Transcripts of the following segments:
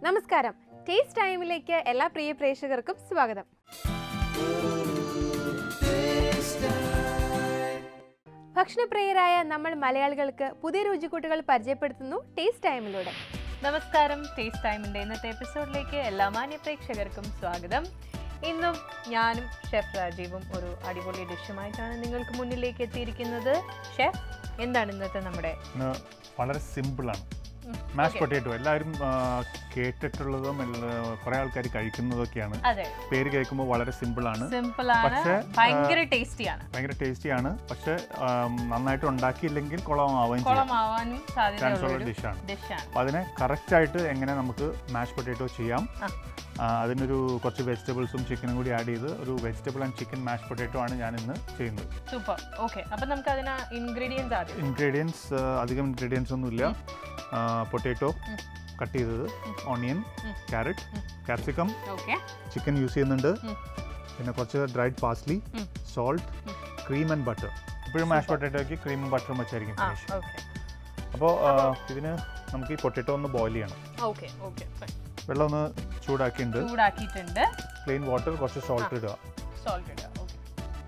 നമസ്കാരം ടേസ്റ്റ് ടൈമിലേക്ക് എല്ലാ പ്രിയ പ്രേക്ഷകർക്കും സ്വാഗതം ഭക്ഷണപ്രിയരായ നമ്മൾ മലയാളികൾക്ക് പുതിയ രുചിക്കൂട്ടുകൾ പരിചയപ്പെടുത്തുന്നു ടേസ്റ്റ് ടൈമിലൂടെ നമസ്കാരം ടേസ്റ്റ് ടൈമിന്റെ ഇന്നത്തെ എപ്പിസോഡിലേക്ക് എല്ലാ മാന്യ പ്രേക്ഷകർക്കും സ്വാഗതം ഇന്നും ഞാനും ഷെഫ് രാജീവും ഒരു അടിപൊളി ഡിഷുമായിട്ടാണ് നിങ്ങൾക്ക് മുന്നിലേക്ക് എത്തിയിരിക്കുന്നത് ഷെഫ് എന്താണ് ഇന്നത്തെ നമ്മുടെ ഇന്ന് വളരെ സിമ്പിളാണ് ഉം, മാഷ് okay. പൊട്ടേറ്റോ എല്ലാവരും ആ, കേട്ടിട്ടുള്ളതും കുറേ ആൾക്കാർ കഴിക്കുന്നതൊക്കെയാണ് അതെ പേര് കേൾക്കുമ്പോൾ വളരെ സിമ്പിളാണ് സിമ്പിൾ ആണ് പക്ഷേ, ഭയങ്കര ടേസ്റ്റിയാണ് ഭയങ്കര ടേസ്റ്റിയാണ് പക്ഷെ നന്നായിട്ട് ഉണ്ടാക്കിയില്ലെങ്കിൽ കുളമാവുകയും ചെയ്യാം കുളമാവാനും ചാൻസ് സാധ്യതയുള്ള ഉള്ള ഒരു ഡിഷാണ് ഡിഷാണ് അപ്പോൾ അതിനെ കറക്റ്റായിട്ട് എങ്ങനെ നമുക്ക് മാഷ് പൊട്ടേറ്റോ ചെയ്യാം ആ. ആ, അതിനൊരു കുറച്ച് വെജിറ്റബിൾസും ചിക്കനും കൂടി ആഡ് ചെയ്ത് ഒരു vegetable and chicken mash potato ആണ് ഞാൻ ഇന്ന് ചെയ്യുന്നത് സൂപ്പർ ഓക്കെ അപ്പൊ നമുക്ക് അതിന് ഇൻഗ്രീഡിയൻസ് ആദ്യം ഇൻഗ്രീഡിയൻസ് അധികം ഇൻഗ്രീഡിയൻസ് ഒന്നുമില്ല പൊട്ടേറ്റോ ഉം. കട്ട് ചെയ്തത് ഓണിയൻ ഉം. ക്യാരറ്റ് ഉം. ക്യാപ്സിക്കം ഓക്കെ ചിക്കൻ യൂസ് ചെയ്യുന്നുണ്ട് ഉം. പിന്നെ കുറച്ച് ഡ്രൈഡ് പാസ്ലി ഉം. സോൾട്ട് ഉം. ക്രീം ആൻഡ് ബട്ടർ ഇപ്പോഴും മാഷ് പൊട്ടേറ്റോയ്ക്ക് ക്രീമും ബട്ടറും വെച്ചായിരിക്കും ആ ഫിനിഷ് ഓക്കെ അപ്പോൾ ഇതിന് നമുക്ക് ഈ പൊട്ടേറ്റോ ഒന്ന് ബോയിൽ ചെയ്യണം ഓക്കെ ഓക്കെ വെള്ളം ഒന്ന് ചൂടാക്കിയിട്ടുണ്ട് ചൂടാക്കിയിട്ടുണ്ട് പ്ലെയിൻ വാട്ടർ കുറച്ച് സോൾട്ട് ഇടുക സോൾട്ട് ഇടുക ഓക്കെ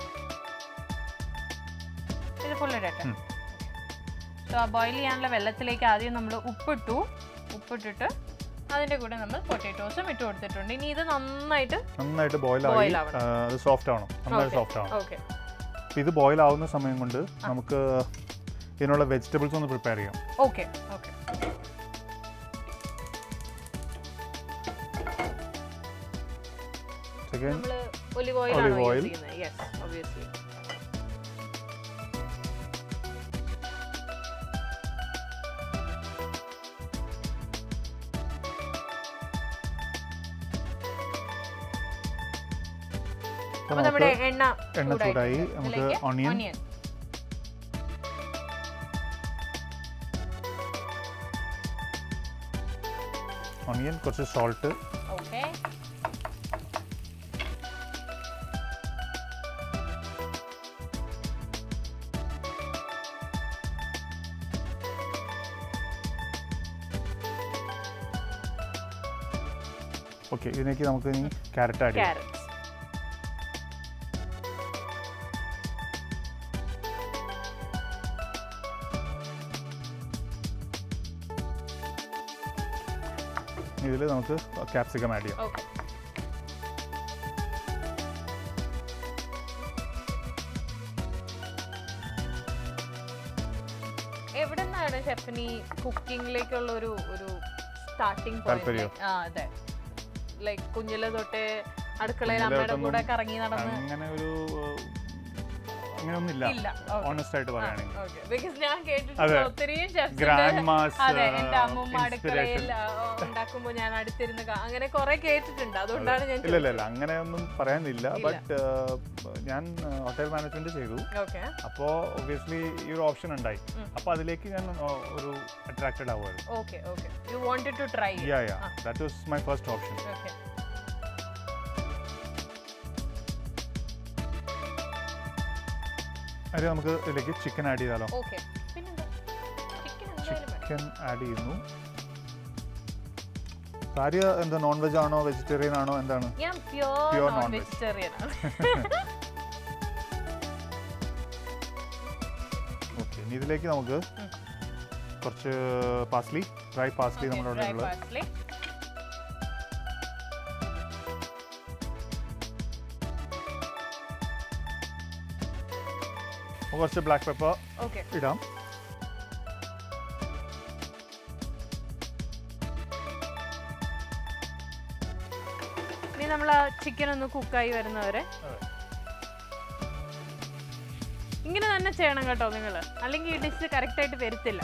ഇത് ഫുൾ ഇടട്ടെ ഉം. സോ ആ ബോയിൽ ചെയ്യാനുള്ള വെള്ളത്തിലേക്ക് ആദ്യം നമ്മൾ ഉപ്പിട്ടു ഉപ്പിട്ടിട്ട് അതിൻ്റെ കൂടെ നമ്മൾ പൊട്ടാറ്റോസും ഇട്ട് കൊടുത്തിട്ടുണ്ട് ഇനി ഇത് നന്നായിട്ട് നന്നായിട്ട് ബോയിൽ ആയി Boil ആവണം. ആ, അത് സോഫ്റ്റ് ആവണം നന്നായിട്ട് Okay. സോഫ്റ്റ് ആവണം ഓക്കെ അപ്പോൾ ഇത് ബോയിൽ ആവുന്ന സമയം കൊണ്ട് നമുക്ക് ഇതിനുള്ള വെജിറ്റബിൾസ് ഒന്ന് പ്രിപ്പയർ ചെയ്യാം ഓക്കെ ഓക്കെ ചിക്കൻ നമ്മൾ ഒലിവ് ഓയിൽ Olive ആണ് oil. യൂസ് ചെയ്യുന്നത് യെസ് ഒബ്വിയസ്ലി അപ്പോൾ നമ്മുടെ എണ്ണ എണ്ണ ചൂടായി ചൂടായിട്ടുണ്ട്. നമുക്ക് ഇതിലേക്ക് ഓണിയൻ onion. ഓണിയൻ കുറച്ച് സോൾട്ട് ഓക്കെ ഓക്കെ ഇതിലേക്ക് നമുക്ക് ഇനി ക്യാരറ്റ് ആഡ് ചെയ്യാം ക്യാരറ്റ്സ് ഇതിൽ നമുക്ക് ക്യാപ്സിക്കം ആഡ് ചെയ്യാം ഓക്കെ എവിടെ നിന്നാണ് ഷെഫിന് ഈ കുക്കിങ്ങിലേക്കുള്ള ഒരു ഒരു സ്റ്റാർട്ടിങ് താല്പര്യം? ആ അതെ ലൈക്ക് കുഞ്ഞിലെ തൊട്ടേ അടുക്കളയിൽ കുഞ്ഞിലെ അമ്മയുടെ കൂടെ തൊട്ടൊന്നും കറങ്ങി നടന്ന് അങ്ങനെ ഒരു അങ്ങനെയൊന്നുമില്ല ഇല്ല ഓണസ്റ്റ് ആയിട്ട് പറയുകയാണെങ്കിൽ ബിക്കോസ് ഞാൻ കേട്ടിട്ടുണ്ട് അതെ. ഒത്തിരിയും chefs ഗ്രാൻഡ് ഉണ്ട്. മാസ് അതെ എന്റെ അമ്മൂമ്മ അടുക്കളയിൽ ആ, ഉണ്ടാക്കുമ്പോ ഞാൻ അടുത്തിരുന്ന് കാ- അങ്ങനെ കുറെ കേട്ടിട്ടുണ്ട് അതുകൊണ്ടാണ് ഞാൻ ഇല്ല ഇല്ല ഇല്ല അങ്ങനെയൊന്നും പറയാനില്ല ഇല്ല. ബട്ട് ഞാൻ ഹോട്ടൽ മാനേജ്മെന്റ് ചെയ്തു ഓക്കെ അപ്പോൾ ഒബ്വിയസ്ലി ഈ ഒരു ഓപ്ഷൻ ഉണ്ടായി ഉം. അപ്പോൾ അതിലേക്ക് ഞാൻ ആ, ഒരു അട്രാക്റ്റഡ് ആവുമായിരുന്നു okay okay you wanted to try yeah yeah that was my first option okay അത് നമുക്ക് ഇതിലേക്ക് ചിക്കൻ ആഡ് ചെയ്താലോ ഓക്കെ പിന്നെന്താ ചിക്കൻ എന്തായാലും വേണം ചിക്കൻ ആഡ് ചെയ്യുന്നു ഭാര്യ എന്താ നോൺ വെജ് ആണോ വെജിറ്റേറിയൻ ആണോ എന്താണ് ഞാൻ pure Pure non non-veg. Vegetarian ആണ് ഓക്കെ ഇനി ഇതിലേക്ക് നമുക്ക് ഉം. കുറച്ച് പാസ്ലി ഡ്രൈ പാസ്ലി നമ്മുടെ അവിടെ ഡ്രൈ ഉള്ളത് പാർസ്ലി കുറച്ച് ബ്ലാക്ക് പെപ്പർ ഓക്കെ ഇടാം ഇനി നമ്മൾ ആ ചിക്കൻ ഒന്ന് കുക്കായി വരുന്നവരെ അതെ. ഇങ്ങനെ തന്നെ ചെയ്യണം കേട്ടോ നിങ്ങൾ അല്ലെങ്കിൽ ഈ ഡിഷ് കറക്റ്റ് ആയിട്ട് വരത്തില്ല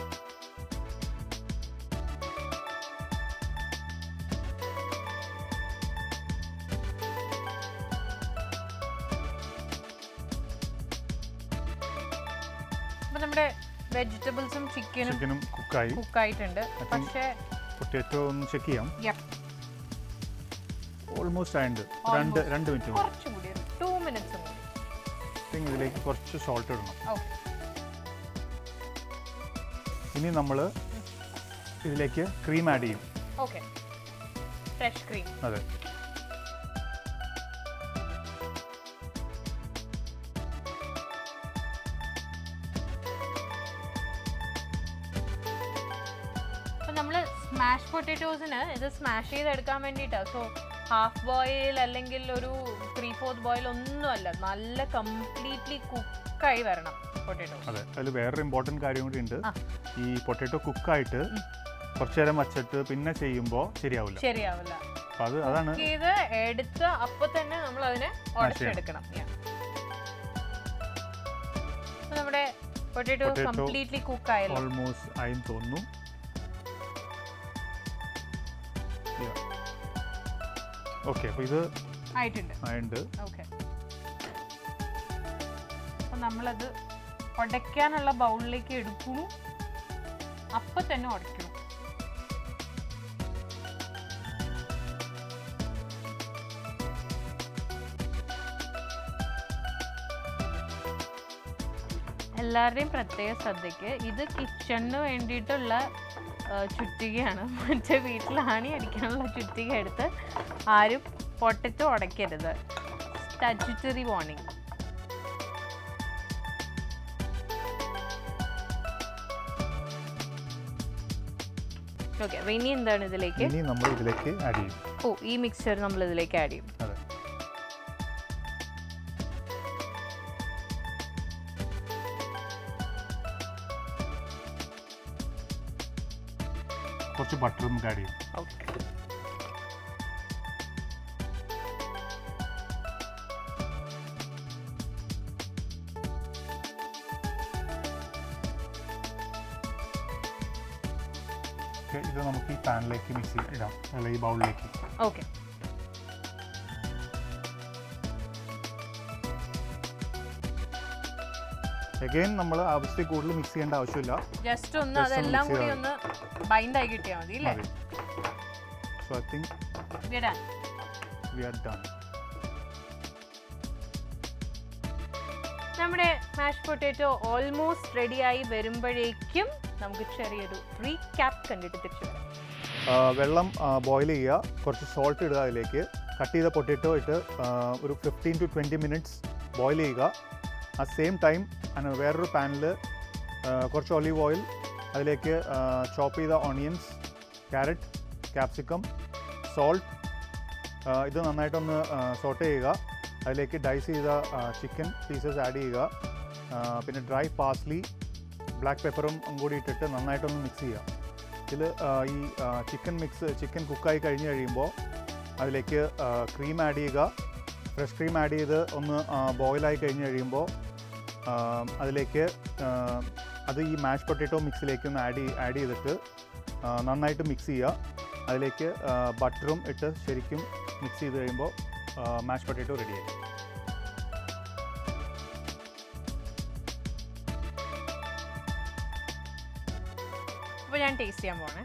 അപ്പൊ നമ്മുടെ വെജിറ്റബിൾസും ചിക്കനും ചിക്കനും കുക്കായി കുക്കായിട്ടുണ്ട് think- പക്ഷേ പൊട്ടേറ്റോ ഒന്ന് ചെക്ക് ചെയ്യാം Yep. ഓൾമോസ്റ്റ് ആയിട്ടുണ്ട് രണ്ട് Almost. രണ്ട് മിനിറ്റ് മതി കുറച്ചും കൂടി ഒരു ടു മിനിറ്റ്സ് കൂടി think ഇതിലേക്ക് കുറച്ച് സോൾട്ട് ഇടണം ഓക്കെ ഇനി നമ്മൾ ഇതിലേക്ക് ക്രീം ആഡ് ചെയ്യും ഓക്കെ ഫ്രഷ് ക്രീം അതെ അപ്പൊ നമ്മൾ സ്മാഷ് പൊട്ടറ്റോസിന് ഇത് സ്മാഷ് ചെയ്തെടുക്കാൻ വേണ്ടിയിട്ടാണ് സോ ഹാഫ് ബോയിൽ അല്ലെങ്കിൽ ഒരു ത്രീ ഫോർത്ത് ബോയിൽ ഒന്നുമല്ല നല്ല കംപ്ലീറ്റ്ലി കുക്കായി വരണം പൊട്ടറ്റോസ് അതെ അതിൽ വേറൊരു ഇമ്പോർട്ടൻറ്റ് കാര്യം കൂടി ഉണ്ട് ആ. ഈ പൊട്ടാറ്റോ കുക്കായിട്ട് കുറച്ചു നേരം വച്ചിട്ട് പിന്നെ ചെയ്യുമ്പോൾ ശരിയാവില്ല ശരിയാവില്ല അപ്പം അത് അതാണ് Cook ചെയ്ത് എടുത്ത് അപ്പൊ തന്നെ നമ്മൾ അതിനെ ഉടച്ചെടുക്കണം Yeah. അപ്പൊ നമ്മുടെ പൊട്ടറ്റോ Potato കംപ്ലീറ്റ്ലി കുക്ക് ആയല്ലോ ഓൾമോസ്റ്റ് ആയി തോന്നുന്നു ഓക്കെ അപ്പോൾ ഇത് ആയിട്ടുണ്ട് ആയിട്ടുണ്ട് ഓക്കെ അപ്പൊ നമ്മളത് ഉടയ്ക്കാനുള്ള ബൗളിലേക്ക് എടുക്കുന്നു അപ്പൊ തന്നെ ഉടയ്ക്കണം എല്ലാവരുടെയും പ്രത്യേക ശ്രദ്ധയ്ക്ക് ഇത് കിച്ചണിന് വേണ്ടിയിട്ടുള്ള ആ, ചുറ്റികയാണ് മറ്റേ വീട്ടിൽ ആണി അടിക്കാനുള്ള ചുറ്റിക എടുത്ത് ആരും പൊട്ടറ്റോ ഉടയ്ക്കരുത് സ്റ്റാച്യൂട്ടറി വാർണിംഗ് ഓക്കെ അപ്പോൾ ഇനി എന്താണ് ഇതിലേക്ക് ഇനി നമ്മൾ ഇതിലേക്ക് ആഡ് ചെയ്യും ഓ ഈ മിക്സ്ചർ നമ്മൾ ഇതിലേക്ക് ആഡ് ചെയ്യും അതെ കുറച്ച് ബട്ടർ നമുക്ക് ആഡ് ചെയ്യും ഓക്കെ ഓക്കെ ഇത് നമുക്ക് ഈ പാനിലേക്ക് മിക്സ് ഇടാം അല്ല ഈ ബൗളിലേക്ക് ഓക്കെ എഗെയിൻ നമ്മൾ ആവശ്യത്തിൽ കൂടുതൽ മിക്സ് ചെയ്യേണ്ട ആവശ്യമില്ല ജസ്റ്റ് ഒന്ന് Just ഒന്ന് അതെല്ലാം mix കൂടി ചെയ്താൽ ഒന്ന് ബൈൻഡ് ആയി കിട്ടിയാൽ മതി അല്ലേ മതി സോ ഐ തിങ്ക് വിടാൻ വി ആർ ഡൺ നമ്മുടെ മാഷ് പൊട്ടാറ്റോ ഓൾമോസ്റ്റ് റെഡിയായി വരുമ്പോഴേക്കും നമുക്ക് ചെറിയൊരു റീക്യാപ്പ് കണ്ടിട്ട് തിരിച്ചു വരാം വെള്ളം ബോയിൽ ചെയ്യുക കുറച്ച് സോൾട്ട് ഇടുക അതിലേക്ക് കട്ട് ചെയ്ത പൊട്ടറ്റോ ഇട്ട് ആ, ഒരു fifteen to twenty minutes boil ചെയ്യുക ആ സെയിം ടൈം വേറൊരു പാനിൽ കുറച്ച് ഒലീവ് ഓയിൽ അതിലേക്ക് ചോപ്പ് ചെയ്ത ഓണിയൻസ് ക്യാരറ്റ് ക്യാപ്സിക്കം സോൾട്ട് ഇത് നന്നായിട്ടൊന്ന് സോട്ട് ചെയ്യുക അതിലേക്ക് ഡൈസ് ചെയ്ത ചിക്കൻ പീസസ് ആഡ് ചെയ്യുക ആ, പിന്നെ ഡ്രൈ പാസ്ലി ബ്ലാക്ക് പെപ്പറും കൂടി ഇട്ടിട്ട് നന്നായിട്ടൊന്ന് മിക്സ് ചെയ്യുക ഇതിൽ ഈ ചിക്കൻ മിക്സ് ചിക്കൻ കുക്കായി കഴിഞ്ഞ് കഴിയുമ്പോൾ അതിലേക്ക് ക്രീം ആഡ് ചെയ്യുക ഫ്രഷ് ക്രീം ആഡ് ചെയ്ത് ഒന്ന് ബോയിലായി കഴിഞ്ഞ് കഴിയുമ്പോൾ ആ, അതിലേക്ക് ആ, അത് ഈ മാഷ് പൊട്ടാറ്റോ മിക്സിലേക്ക് ഒന്ന് ആഡ് ആഡ് ചെയ്തിട്ട് ആ, നന്നായിട്ട് മിക്സ് ചെയ്യുക അതിലേക്ക് ബട്ടറും ഇട്ട് ശരിക്കും മിക്സ് ചെയ്ത് കഴിയുമ്പോൾ മാഷ് പൊട്ടാറ്റോ റെഡിയായി അപ്പോൾ ഞാൻ ടേസ്റ്റ് ചെയ്യാൻ പോണേ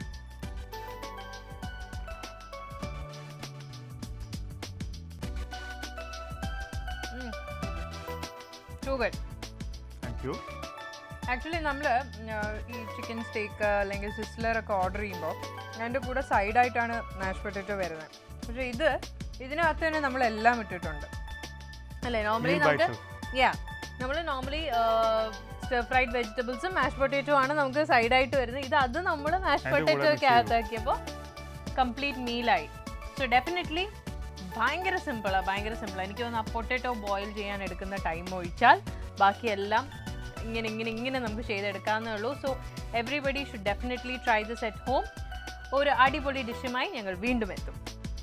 too good thank you actually നമ്മൾ ഈ ചിക്കൻ സ്റ്റേക്ക് അല്ലെങ്കിൽ സിസ്ലറൊക്കെ ഓർഡർ ചെയ്യുമ്പോൾ അതിൻ്റെ കൂടെ സൈഡായിട്ടാണ് മാഷ് പൊട്ടാറ്റോ വരുന്നത് പക്ഷേ ഇത് ഇതിനകത്ത് തന്നെ നമ്മൾ എല്ലാം ഇട്ടിട്ടുണ്ട് അല്ലേ നോർമലി Meal നമുക്ക് bites. യാ നമ്മൾ നോർമലി സ്റ്റർ ഫ്രൈഡ് വെജിറ്റബിൾസും മാഷ് പൊട്ടാറ്റോ ആണ് നമുക്ക് സൈഡായിട്ട് വരുന്നത് ഇത് അത് നമ്മൾ മാഷ് അതിന്റെ കൂടെ പൊട്ടാറ്റോ mix ഒക്കെ ചെയ്തു. അകത്താക്കിയപ്പോൾ കംപ്ലീറ്റ് മീലായി സോ ഡെഫിനറ്റ്ലി ഭയങ്കര സിമ്പിളാണ് ഭയങ്കര സിമ്പിളാണ് എനിക്ക് തോന്നുന്നു ആ പൊട്ടാറ്റോ ബോയിൽ ചെയ്യാൻ എടുക്കുന്ന ടൈം ഒഴിച്ചാൽ ബാക്കിയെല്ലാം ഇങ്ങനെ ഇങ്ങനെ ഇങ്ങനെ നമുക്ക് ചെയ്തെടുക്കാവുന്നേ ഉള്ളൂ so everybody should definitely try this at home ഒരു അടിപൊളി ഡിഷുമായി ഞങ്ങൾ വീണ്ടും എത്തും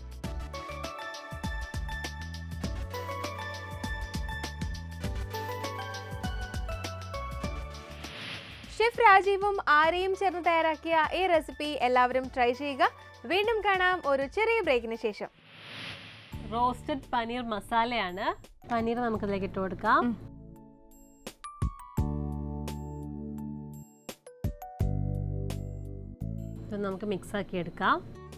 ഷെഫ് രാജീവും ആരെയും ചേർന്ന് തയ്യാറാക്കിയ ഈ റെസിപ്പി എല്ലാവരും ട്രൈ ചെയ്യുക വീണ്ടും കാണാം ഒരു ചെറിയ ബ്രേക്കിന് ശേഷം റോസ്റ്റഡ് പനീർ മസാലയാണ് പനീർ നമുക്കിതിലേക്ക് ഇട്ട് കൊടുക്കാം ഇത് നമുക്ക് മിക്സ് ആക്കി എടുക്കാം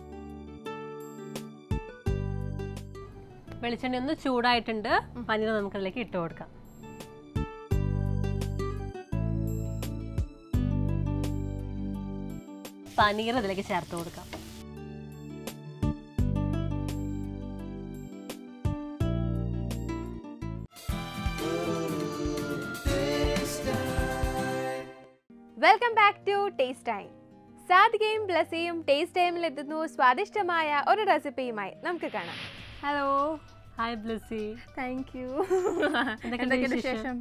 വെളിച്ചെണ്ണ ഒന്ന് ചൂടായിട്ടുണ്ട് പനീർ നമുക്കതിലേക്ക് ഇട്ട് കൊടുക്കാം പനീർ ഇതിലേക്ക് ചേർത്ത് കൊടുക്കാം ബാക്ക് ടു ടേസ്റ്റ് ടൈം സാധികയും ബ്ലസിയും ടേസ്റ്റ് ടൈമിൽ എത്തുന്നു സ്വാദിഷ്ടമായ ഒരു റെസിപ്പിയുമായി നമുക്ക് കാണാം hello hi Blessy thank you എന്തൊക്കെയുണ്ട് വിശേഷം?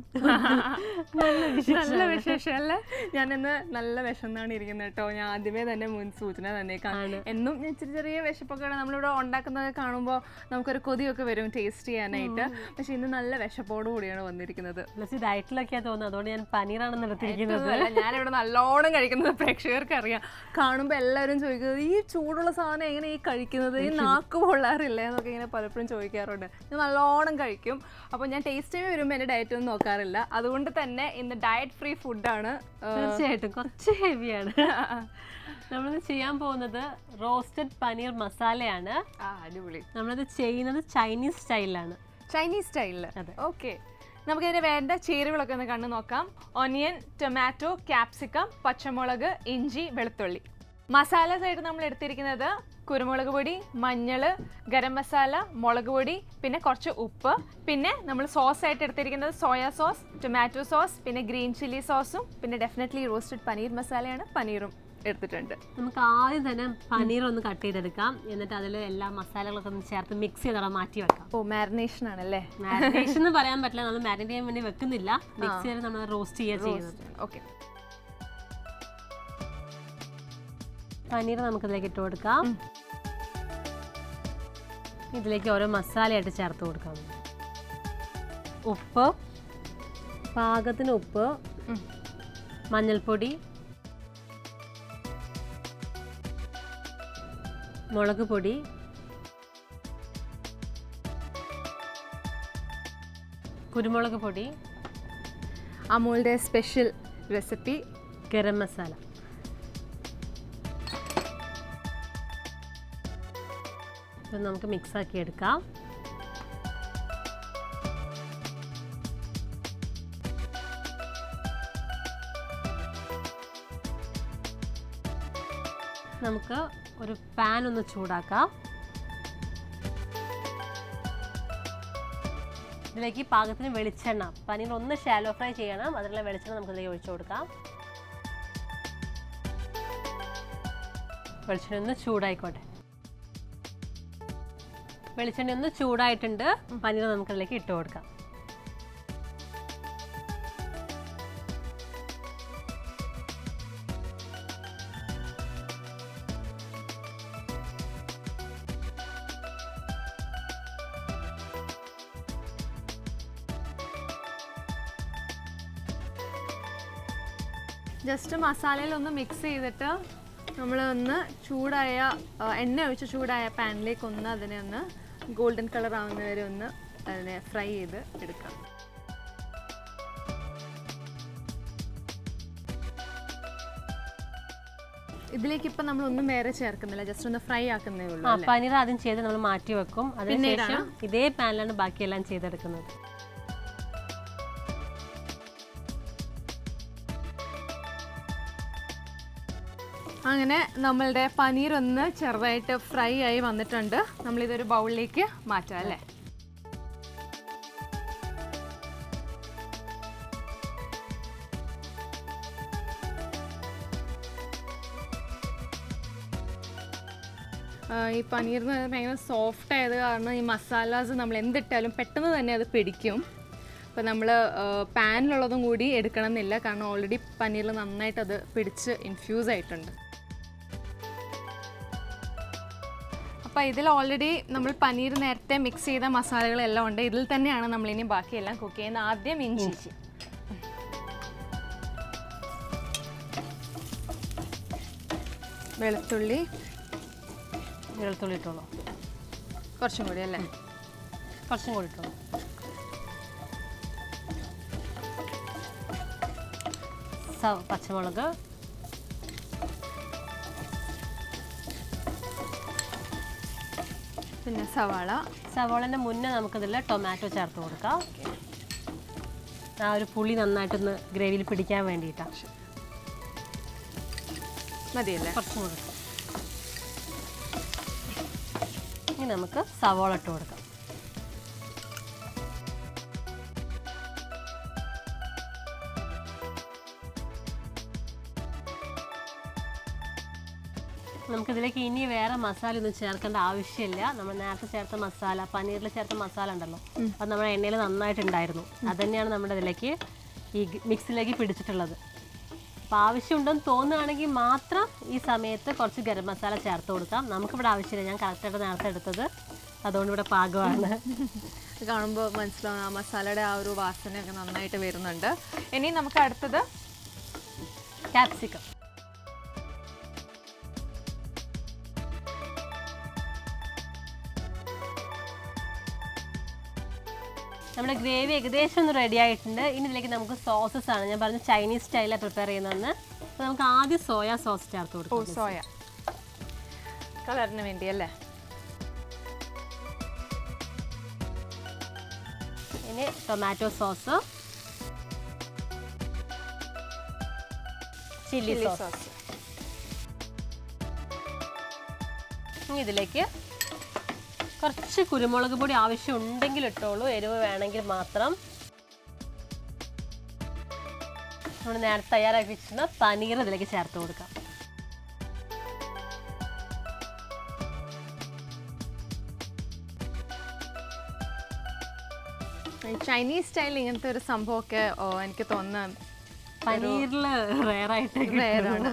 നല്ല വിശേഷം അല്ലേ ഞാൻ ഇന്ന് നല്ല വിശന്നാണ് ഇരിക്കുന്നത് കേട്ടോ ഞാൻ ആദ്യമേ തന്നെ മുൻ സൂചന തന്നെ ആണ്. എന്നും ഞാൻ ചെറിയ ചെറിയ വിശപ്പൊക്കെ നമ്മളിവിടെ ഉണ്ടാക്കുന്നത് കാണുമ്പോൾ നമുക്കൊരു കൊതിയൊക്കെ വരും ടേസ്റ്റ് ചെയ്യാനായിട്ട് പക്ഷെ ഇന്ന് നല്ല വിശപ്പോട് കൂടിയാണ് വന്നിരിക്കുന്നത് ബ്ലസ്സി ഡയറ്റിലൊക്കെയാ തോന്നുന്നത് അതുകൊണ്ട് ഞാൻ പനീറാണെന്ന് എടുത്തിരിക്കുന്നത് ഇതൊന്നുമല്ല, ഞാനിവിടെ നല്ലോണം കഴിക്കുന്നത് പ്രേക്ഷകർക്ക് അറിയാം കാണുമ്പോൾ എല്ലാവരും ചോദിക്കുന്നത് ഈ ചൂടുള്ള സാധനം എങ്ങനെ ഈ കഴിക്കുന്നത് ഈ നാക്ക് പൊള്ളാറില്ലേ എന്നൊക്കെ ഇങ്ങനെ പലപ്പോഴും ചോദിക്കാറുണ്ട് ഞാൻ നല്ലോണം കഴിക്കും അപ്പോൾ ഞാൻ ടേസ്റ്റ് ടൈം വരുമ്പോൾ എൻ്റെ ഡയറ്റ് ഒന്നും നോക്കാറില്ല അതുകൊണ്ട് തന്നെ ഇന്ന് ഡയറ്റ് ഫ്രീ ഫുഡാണ് തീർച്ചയായിട്ടും കുറച്ച് ഹെവിയാണ് നമ്മളിത് ചെയ്യാൻ പോകുന്നത് റോസ്റ്റഡ് പനീർ മസാലയാണ് ആ അടിപൊളി നമ്മളത് ചെയ്യുന്നത് ചൈനീസ് സ്റ്റൈലിലാണ് ചൈനീസ് സ്റ്റൈലിൽ അതെ. ഓക്കെ നമുക്കിതിന് വേണ്ട ചേരുവകളൊക്കെ ഒന്ന് കണ്ടു നോക്കാം ഒനിയൻ ടൊമാറ്റോ ക്യാപ്സിക്കം പച്ചമുളക് ഇഞ്ചി വെളുത്തുള്ളി മസാലസ് ആയിട്ട് നമ്മൾ എടുത്തിരിക്കുന്നത് കുരുമുളക് പൊടി മഞ്ഞൾ ഗരം മസാല മുളക് പൊടി പിന്നെ കുറച്ച് ഉപ്പ് പിന്നെ നമ്മൾ സോസ് ആയിട്ട് എടുത്തിരിക്കുന്നത് സോയ സോസ് ടൊമാറ്റോ സോസ് പിന്നെ ഗ്രീൻ ചില്ലി സോസും പിന്നെ ഡെഫിനറ്റ്ലി റോസ്റ്റഡ് പനീർ മസാലയാണ് പനീറും എടുത്തിട്ടുണ്ട് നമുക്ക് ആദ്യം തന്നെ പനീർ ഒന്ന് കട്ട് ചെയ്തെടുക്കാം എന്നിട്ട് അതിൽ എല്ലാ മസാലകളൊക്കെ ഒന്ന് ചേർത്ത് മിക്സ് ചെയ്തോടെ മാറ്റി വെക്കാം ഓ മാരിനേഷൻ ആണല്ലേ മാരിനേഷൻ എന്ന് പറയാൻ പറ്റില്ല നമ്മൾ മാരിനേറ്റ് ചെയ്യാൻ വേണ്ടി വെക്കുന്നില്ല മിക്സ് ചെയ്ത് നമ്മൾ റോസ്റ്റ് ചെയ്യുക ചെയ്യുന്നത് ഓക്കെ പനീർ നമുക്കിതിലേക്ക് ഇട്ട് കൊടുക്കാം ഇതിലേക്ക് ഓരോ മസാലയായിട്ട് ചേർത്ത് കൊടുക്കാം ഉപ്പ് പാകത്തിന് ഉപ്പ് മഞ്ഞൾപ്പൊടി മുളക് പൊടി കുരുമുളക് പൊടി അമൂലിൻ്റെ സ്പെഷ്യൽ റെസിപ്പി ഗരം മസാല ഇത് നമുക്ക് മിക്സ് ആക്കി എടുക്കാം നമുക്ക് ഒരു പാൻ ഒന്ന് ചൂടാക്കാം ഇതിലേക്ക് പാകത്തിന് വെളിച്ചെണ്ണ പനീർ ഒന്ന് ഷാലോ ഫ്രൈ ചെയ്യണം അതിനുള്ള വെളിച്ചെണ്ണ നമുക്ക് ഇതിലേക്ക് ഒഴിച്ചു കൊടുക്കാം വെളിച്ചെണ്ണ ഒന്ന് ചൂടായിക്കോട്ടെ വെളിച്ചെണ്ണ ഒന്ന് ചൂടായിട്ടുണ്ട് പനീർ നമുക്ക് അതിലേക്ക് ഇട്ട് കൊടുക്കാം ജസ്റ്റ് മസാലയിൽ ഒന്ന് മിക്സ് ചെയ്തിട്ട് നമ്മൾ ഒന്ന് ചൂടായ ആ, എണ്ണ ഒഴിച്ച് ചൂടായ പാനിലേക്ക് ഒന്ന് അതിനെ ഒന്ന് ഗോൾഡൻ കളർ ആവുന്ന വരെ ഒന്ന് അതിനെ ഫ്രൈ ചെയ്ത് എടുക്കാം ഇതിലേക്ക് ഇപ്പം നമ്മൾ ഒന്നും വേറെ ചേർക്കുന്നില്ല ജസ്റ്റ് ഒന്ന് ഫ്രൈ ആക്കുന്നേ ഉള്ളൂ ആ അല്ലേ? പനീർ ആദ്യം ചെയ്ത് നമ്മൾ മാറ്റി വെക്കും അതിനുശേഷം ഇതേ പാനിലാണ് ബാക്കിയെല്ലാം ചെയ്തെടുക്കുന്നത് അങ്ങനെ നമ്മളുടെ പനീർ ഒന്ന് ചെറുതായിട്ട് ഫ്രൈ ആയി വന്നിട്ടുണ്ട് നമ്മളിതൊരു ബൗളിലേക്ക് മാറ്റാം അല്ലേ ആ, ഈ പനീർ എന്ന് പറയുന്നത് ഭയങ്കര സോഫ്റ്റ് ആയത് കാരണം ഈ മസാലാസ് നമ്മൾ എന്തിട്ടാലും പെട്ടെന്ന് തന്നെ അത് പിടിക്കും അപ്പോൾ നമ്മൾ പാനിലുള്ളതും കൂടി എടുക്കണം എന്നില്ല കാരണം ഓൾറെഡി പനീറിൽ നന്നായിട്ട് അത് പിടിച്ച് ഇൻഫ്യൂസ് ആയിട്ടുണ്ട് അപ്പോൾ ഇതിൽ ഓൾറെഡി നമ്മൾ പനീർ നേരത്തെ മിക്സ് ചെയ്ത മസാലകളെല്ലാം ഉണ്ട് ഇതിൽ തന്നെയാണ് നമ്മളിനി ബാക്കിയെല്ലാം കുക്ക് ചെയ്യുന്നത് ആദ്യം ഇഞ്ചി വെളുത്തുള്ളി വെളുത്തുള്ളി ഇട്ടോളൂ കുറച്ചും കൂടി അല്ലേ കുറച്ചും കൂടി ഇട്ടോളൂ സ- പച്ചമുളക് പിന്നെ സവാള സവോളൻ്റെ മുന്നേ നമുക്കിതിൽ ടൊമാറ്റോ ചേർത്ത് കൊടുക്കാം ആ ഒരു പുളി നന്നായിട്ടൊന്ന് ഗ്രേവിയിൽ പിടിക്കാൻ വേണ്ടിയിട്ടാണ് മതിയല്ലേ കുറച്ചും കൂടി ഇട്ടു. ഇനി നമുക്ക് സവോള ഇട്ട് കൊടുക്കാം നമുക്കിതിലേക്ക് ഇനി വേറെ മസാല ഒന്നും ചേർക്കേണ്ട ആവശ്യമില്ല നമ്മൾ നേരത്തെ ചേർത്ത മസാല പനീറിൽ ചേർത്ത മസാല ഉണ്ടല്ലോ അത് നമ്മുടെ എണ്ണയിൽ നന്നായിട്ടുണ്ടായിരുന്നു അത് തന്നെയാണ് നമ്മുടെ ഇതിലേക്ക് ഈ ഗ- മിക്സിലേക്ക് പിടിച്ചിട്ടുള്ളത് അപ്പോൾ ആവശ്യമുണ്ടെന്ന് തോന്നുകയാണെങ്കിൽ മാത്രം ഈ സമയത്ത് കുറച്ച് ഗരം മസാല ചേർത്ത് കൊടുക്കാം നമുക്കിവിടെ ആവശ്യമില്ല ഞാൻ കറക്റ്റായിട്ട് നേരത്തെ എടുത്തത് അതുകൊണ്ട് ഇവിടെ പാകമാണ് ഇത് കാണുമ്പോൾ മനസ്സിലാവും ആ മസാലയുടെ ആ ഒരു വാസനയൊക്കെ നന്നായിട്ട് വരുന്നുണ്ട് ഇനി നമുക്ക് അടുത്തത് ക്യാപ്സിക്കം നമ്മുടെ ഗ്രേവി ഏകദേശം ഒന്ന് റെഡി ആയിട്ടുണ്ട് ഇനി ഇതിലേക്ക് നമുക്ക് സോസസ് ആണ് ഞാൻ പറഞ്ഞ ചൈനീസ് സ്റ്റൈലാണ് പ്രിപ്പയർ ചെയ്യുന്നതെന്ന് അപ്പോൾ നമുക്ക് ആദ്യം സോയാ സോസ് ചേർത്ത് ഓ കൊടുക്കാം സോയ കളറിന് വേണ്ടി അല്ലേ ഇനി tomato sauce chilli chilli sauce sauce ഇനി ഇതിലേക്ക് കുറച്ച് കുരുമുളക് പൊടി ആവശ്യം ഉണ്ടെങ്കിൽ ഇട്ടോളൂ എരിവ് വേണമെങ്കിൽ മാത്രം നമ്മൾ നേരത്തെ തയ്യാറാക്കി വെച്ചിരുന്ന പനീർ ഇതിലേക്ക് ചേർത്ത് കൊടുക്കാം ചൈനീസ് സ്റ്റൈൽ ഇങ്ങനത്തെ ഒരു സംഭവമൊക്കെ ഓ, എനിക്ക് തോന്നുന്നു പനീറിൽ റെയറായിട്ട് റേറാണ്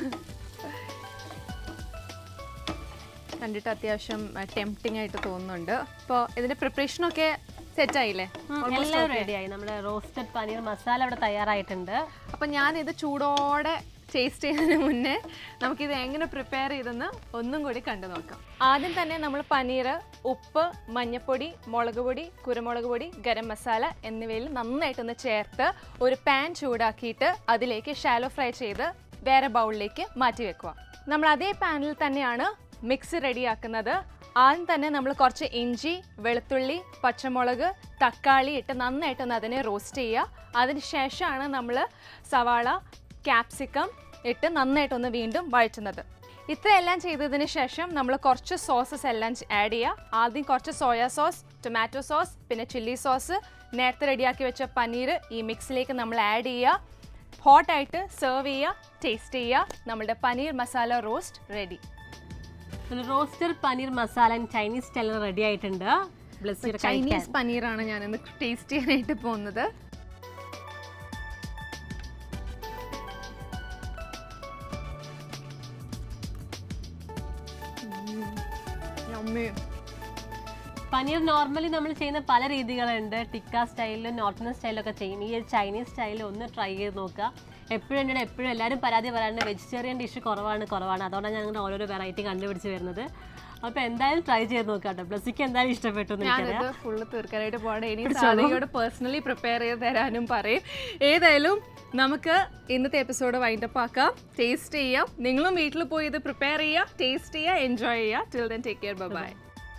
കണ്ടിട്ട് അത്യാവശ്യം ടെംപ്റ്റിംഗ് ആയിട്ട് തോന്നുന്നുണ്ട് അപ്പോൾ ഇതിന്റെ പ്രിപ്പറേഷനൊക്കെ സെറ്റ് ആയില്ലേ എല്ലാം റെഡിയായി നമ്മുടെ റോസ്റ്റഡ് പനീർ മസാല ഇവിടെ തയ്യാറായിട്ടുണ്ട് അപ്പം ഞാൻ ഇത് ചൂടോടെ ടേസ്റ്റ് ചെയ്യുന്നതിന് മുന്നേ നമുക്കിത് എങ്ങനെ പ്രിപ്പയർ ചെയ്തെന്ന് ഒന്നും കൂടി കണ്ടു നോക്കാം ആദ്യം തന്നെ നമ്മൾ പനീർ ഉപ്പ് മഞ്ഞപ്പൊടി മുളക് പൊടി കുരുമുളക് പൊടി ഗരം മസാല എന്നിവയിൽ നന്നായിട്ടൊന്ന് ചേർത്ത് ഒരു പാൻ ചൂടാക്കിയിട്ട് അതിലേക്ക് ഷാലോ ഫ്രൈ ചെയ്ത് വേറെ ബൗളിലേക്ക് മാറ്റി വെക്കുക നമ്മൾ അതേ പാനിൽ തന്നെയാണ് മിക്സ് റെഡിയാക്കുന്നത് ആദ്യം തന്നെ നമ്മൾ കുറച്ച് ഇഞ്ചി വെളുത്തുള്ളി പച്ചമുളക് തക്കാളി ഇട്ട് നന്നായിട്ടൊന്ന് അതിനെ റോസ്റ്റ് ചെയ്യുക അതിന് ശേഷമാണ് നമ്മൾ സവാള ക്യാപ്സിക്കം ഇട്ട് നന്നായിട്ടൊന്ന് വീണ്ടും വഴറ്റുന്നത് ഇത്രയെല്ലാം ചെയ്തതിന് ശേഷം നമ്മൾ കുറച്ച് സോസസ് എല്ലാം ആഡ് ചെയ്യുക ആദ്യം കുറച്ച് സോയാ സോസ് ടൊമാറ്റോ സോസ് പിന്നെ ചില്ലി സോസ് നേരത്തെ റെഡിയാക്കി വെച്ച പനീർ ഈ മിക്സിലേക്ക് നമ്മൾ ആഡ് ചെയ്യുക ഹോട്ടായിട്ട് സെർവ് ചെയ്യുക ടേസ്റ്റ് ചെയ്യുക നമ്മുടെ paneer masala roast ready roasted paneer masala Chinese സ്റ്റൈലിൽ റെഡി ആയിട്ടുണ്ട് ബ്ലസ്സിയുടെ കഴിക്കാൻ ചൈനീസ് പനീറാണ് ഞാൻ ഇന്ന് ടേസ്റ്റ് ചെയ്യാനായിട്ട് പോകുന്നത് പനീർ നോർമലി നമ്മൾ ചെയ്യുന്ന പല രീതികളുണ്ട് ടിക്ക സ്റ്റൈലിലും നോർത്ത് ഇന്ത്യൻ സ്റ്റൈലൊക്കെ ചെയ്യും ഈ ഒരു ചൈനീസ് സ്റ്റൈലിൽ ഒന്ന് ട്രൈ ചെയ്ത് നോക്കുക എപ്പോഴും എന്നോട് എപ്പോഴും എല്ലാവരും പരാതി പറയാറുണ്ട് വെജിറ്റേറിയൻ ഡിഷ് കുറവാണ് കുറവാണ് അതുകൊണ്ടാണ് ഞാൻ അങ്ങനെ ഓരോരോ വെറൈറ്റി കണ്ടുപിടിച്ച് വരുന്നത് അപ്പോൾ എന്തായാലും ട്രൈ ചെയ്ത് നോക്കാം കേട്ടോ ബ്ലസ്സിക്ക് എന്തായാലും ഇഷ്ടപ്പെട്ടു എന്ന് എനിക്കറിയാം ഞാനിത് ഫുള്ള് തീർക്കാനായിട്ട് പോകണം ഇനി സാധനയോട് പേഴ്സണലി പ്രിപ്പയർ ചെയ്ത് തരാനും പറയും ഏതായാലും നമുക്ക് ഇന്നത്തെ എപ്പിസോഡ് വൈൻഡപ്പ് ആക്കാം ടേസ്റ്റ് ചെയ്യാം നിങ്ങളും വീട്ടിൽ പോയി ഇത് പ്രിപ്പയർ ചെയ്യുക ടേസ്റ്റ് ചെയ്യുക എൻജോയ് ചെയ്യുക till then take care bye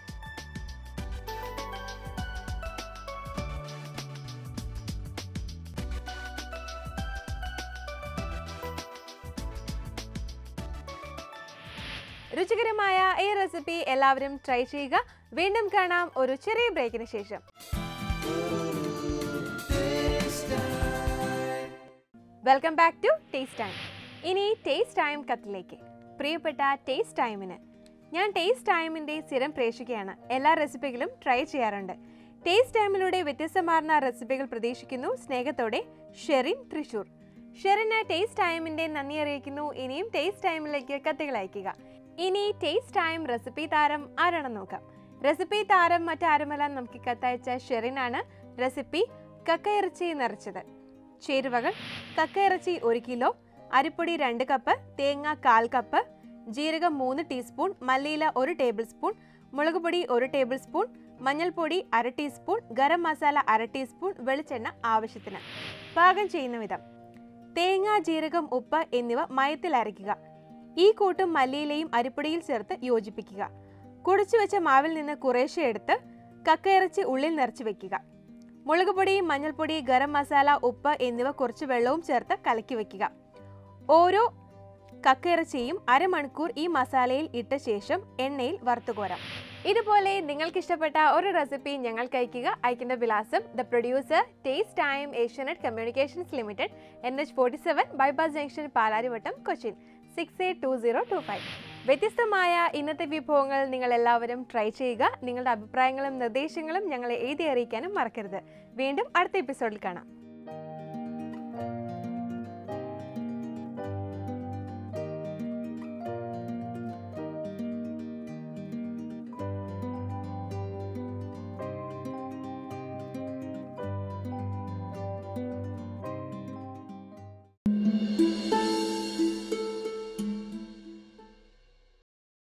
രുചികരമായ ഈ റെസിപ്പി എല്ലാവരും ട്രൈ ചെയ്യുക വീണ്ടും കാണാം ഒരു ചെറിയ ബ്രേക്കിന് ശേഷം welcome back to taste time ഇനി ടേസ്റ്റ് ടൈം കത്തിലേക്ക് പ്രിയപ്പെട്ട ടേസ്റ്റ് ടൈമിന് ഞാൻ ടേസ്റ്റ് ടൈമിൻ്റെ സ്ഥിരം പ്രേക്ഷിക്കുകയാണ് എല്ലാ റെസിപ്പികളും ട്രൈ ചെയ്യാറുണ്ട് ടേസ്റ്റ് ടൈമിലൂടെ വ്യത്യസ്തമാർന്ന റെസിപ്പികൾ പ്രതീക്ഷിക്കുന്നു സ്നേഹത്തോടെ ഷെറിൻ തൃശൂർ ഷെറിന് ടേസ്റ്റ് ടൈമിൻ്റെ നന്ദി അറിയിക്കുന്നു ഇനിയും ടേസ്റ്റ് ടൈമിലേക്ക് കത്തുകൾ അയക്കുക ഇനി ടേസ്റ്റ് ടൈം റെസിപ്പി താരം ആരാണെന്ന് നോക്കാം റെസിപ്പി താരം മറ്റാരുമല്ല നമുക്ക് കത്തയച്ച ഷെറിനാണ് റെസിപ്പി കക്കയിറച്ചി നിറച്ചത് ചേരുവകൾ കക്കയിറച്ചി ഒരു കിലോ അരിപ്പൊടി രണ്ട് കപ്പ് തേങ്ങ കാൽ കപ്പ് ജീരകം മൂന്ന് ടീസ്പൂൺ മല്ലിയില ഒരു ടേബിൾ സ്പൂൺ മുളക് പൊടി ഒരു ടേബിൾ സ്പൂൺ മഞ്ഞൾപ്പൊടി അര ടീസ്പൂൺ ഗരം മസാല അര ടീസ്പൂൺ വെളിച്ചെണ്ണ ആവശ്യത്തിന് പാകം ചെയ്യുന്ന വിധം തേങ്ങ ജീരകം ഉപ്പ് എന്നിവ മയത്തിൽ അരയ്ക്കുക ഈ കൂട്ടും മല്ലിയിലയും അരിപ്പൊടിയിൽ ചേർത്ത് യോജിപ്പിക്കുക കുടിച്ചു വെച്ച മാവിൽ നിന്ന് കുറേശ്ശെ എടുത്ത് കക്കയിറച്ചി ഉള്ളിൽ നിറച്ച് വെക്കുക മുളക് പൊടി മഞ്ഞൾപ്പൊടി ഗരം മസാല ഉപ്പ് എന്നിവ കുറച്ച് വെള്ളവും ചേർത്ത് കലക്കി വെക്കുക ഓരോ കക്കയിറച്ചിയും അരമണിക്കൂർ ഈ മസാലയിൽ ഇട്ട ശേഷം എണ്ണയിൽ വറുത്തുകോരാം ഇതുപോലെ നിങ്ങൾക്ക് ഇഷ്ടപ്പെട്ട ഒരു റെസിപ്പി ഞങ്ങൾക്ക് അയക്കുക അയക്കേണ്ട വിലാസം the producer taste time Asianet communications limited N H forty seven bypass junction Palarivattam Cochin six eight two zero two five വ്യത്യസ്തമായ ഇന്നത്തെ വിഭവങ്ങൾ നിങ്ങൾ എല്ലാവരും ട്രൈ ചെയ്യുക നിങ്ങളുടെ അഭിപ്രായങ്ങളും നിർദ്ദേശങ്ങളും ഞങ്ങളെ എഴുതി അറിയിക്കാനും മറക്കരുത് വീണ്ടും അടുത്ത എപ്പിസോഡിൽ കാണാം